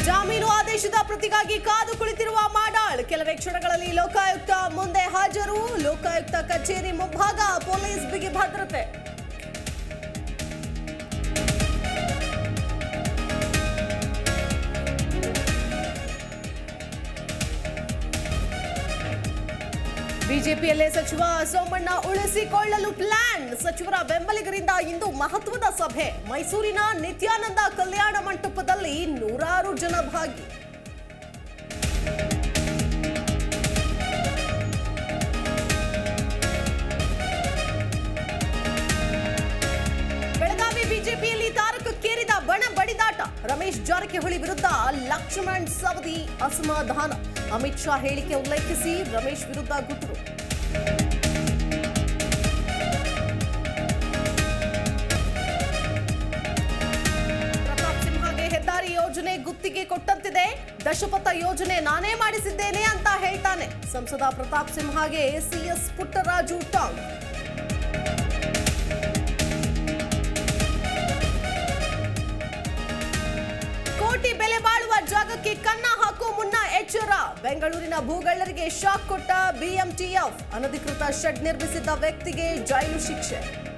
ಜಾಮೀನು ಆದೇಶದ ಪ್ರತಿಗಾಗಿ ಕಾದು ಕುಳಿತಿರುವ ಮಾಡಾಳ್ ಕೆಲವೇ ಕ್ಷಣಗಳಲ್ಲಿ ಲೋಕಾಯುಕ್ತ ಮುಂದೆ ಹಾಜರು ಲೋಕಾಯುಕ್ತ ಕಚೇರಿ ಮುಂಭಾಗ ಪೊಲೀಸ್ ಬಿಗಿ ಭದ್ರತೆ ಬಿಜೆಪಿಯಲ್ಲೇ ಸಚಿವ ಸೋಮಣ್ಣ ಉಳಿಸಿಕೊಳ್ಳಲು ಪ್ಲಾನ್ ಸಚಿವರ ಬೆಂಬಲಿಗರಿಂದ ಇಂದು ಮಹತ್ವದ ಸಭೆ ಮೈಸೂರಿನ ನಿತ್ಯಾನಂದ ಕಲ್ಯಾಣ ಮಂಟಪದಲ್ಲಿ ನೂರಾರು ಜನ ಭಾಗಿ ಬೆಳಗಾವಿ ಬಿಜೆಪಿಯಲ್ಲಿ ತಾರಕಕ್ಕೇರಿದ ಬಣ ಬಡಿದಾಟ ರಮೇಶ್ ಜಾರಕಿಹೊಳಿ ವಿರುದ್ಧ ಲಕ್ಷ್ಮಣ್ ಸವದಿ ಅಸಮಾಧಾನ ಅಮಿತ್ ಶಾ ಹೇಳಿಕೆ ಉಲ್ಲೇಖಿಸಿ ರಮೇಶ್ ವಿರುದ್ಧ ಗುಟ್ಟರು ಪ್ರತಾಪ್ ಸಿಂಹಗೆ ಹೆದ್ದಾರಿ ಯೋಜನೆ ಗುತ್ತಿಗೆ ಕೊಟ್ಟಂತಿದೆ ದಶಪಥ ಯೋಜನೆ ನಾನೇ ಮಾಡಿಸಿದ್ದೇನೆ ಅಂತ ಹೇಳ್ತಾನೆ ಸಂಸದ ಪ್ರತಾಪ್ ಸಿಂಹಗೆ ಸಿಎಸ್ ಪುಟ್ಟರಾಜು ಟಾಂಗ್ ಕೋಟಿ ಬೆಲೆ ಬಾಳುವ ಜಾಗಕ್ಕೆ ಕನ್ನ ಹಾಕೋ ಮುನ್ನ ಎಚ್ಚರ ಬೆಂಗಳೂರಿನ ಭೂಗಳ್ಳರಿಗೆ ಶಾಕ್ ಕೊಟ್ಟ ಬಿಎಂಟಿಎಫ್ ಅನಧಿಕೃತ ಶೆಡ್ ನಿರ್ಮಿಸಿದ್ದ ವ್ಯಕ್ತಿಗೆ ಜೈಲು ಶಿಕ್ಷೆ